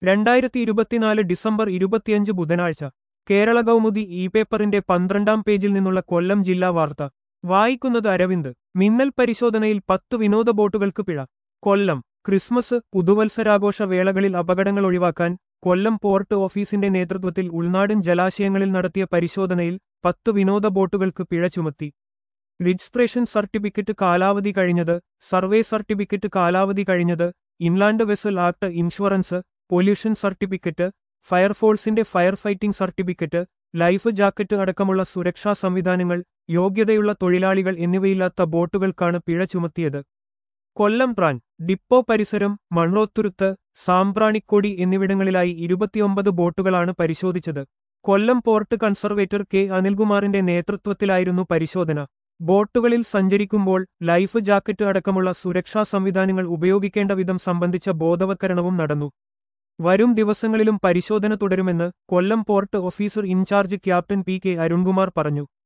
രണ്ടായിരത്തി ഇരുപത്തിനാല് ഡിസംബർ ഇരുപത്തിയഞ്ച് ബുധനാഴ്ച കേരള കൗമുദി ഇ പേപ്പറിന്റെ പന്ത്രണ്ടാം പേജിൽ നിന്നുള്ള കൊല്ലം ജില്ലാ വാർത്ത വായിക്കുന്നത് അരവിന്ദ് മിന്നൽ പരിശോധനയിൽ പത്ത് വിനോദ ബോട്ടുകൾക്ക് പിഴ കൊല്ലം ക്രിസ്മസ് പുതുവത്സരാഘോഷ വേളകളിൽ അപകടങ്ങൾ ഒഴിവാക്കാൻ കൊല്ലം പോർട്ട് ഓഫീസിന്റെ നേതൃത്വത്തിൽ ഉൾനാടൻ ജലാശയങ്ങളിൽ നടത്തിയ പരിശോധനയിൽ പത്ത് വിനോദ ബോട്ടുകൾക്ക് പിഴ ചുമത്തി രജിസ്ട്രേഷൻ സർട്ടിഫിക്കറ്റ് കാലാവധി കഴിഞ്ഞത് സർവേ സർട്ടിഫിക്കറ്റ് കാലാവധി കഴിഞ്ഞത് inland vessel act insurance pollution certificate ഫയർഫോഴ്സിന്റെ fire fighting certificate life jacket അടക്കമുള്ള സുരക്ഷാ സംവിധാനങ്ങൾ യോഗ്യതയുള്ള തൊഴിലാളികൾ എന്നിവയില്ലാത്ത ബോട്ടുകൾക്കാണ് പിഴ ചുമത്തിയത് കൊല്ലം പ്രാൻ ഡിപ്പോ പരിസരം മൺറോത്തുരുത്ത് സാമ്പ്രാണിക്കൊടി എന്നിവിടങ്ങളിലായി ഇരുപത്തിയൊമ്പത് ബോട്ടുകളാണ് പരിശോധിച്ചത് കൊല്ലം പോർട്ട് കൺസർവേറ്റർ കെ അനിൽകുമാറിന്റെ നേതൃത്വത്തിലായിരുന്നു പരിശോധന ബോട്ടുകളിൽ സഞ്ചരിക്കുമ്പോൾ ലൈഫ് ജാക്കറ്റ് അടക്കമുള്ള സുരക്ഷാ സംവിധാനങ്ങൾ ഉപയോഗിക്കേണ്ട വിധം സംബന്ധിച്ച ബോധവത്കരണവും നടന്നു വരും ദിവസങ്ങളിലും പരിശോധന തുടരുമെന്ന് Kollam port officer in charge captain P K Arunkumar പറഞ്ഞു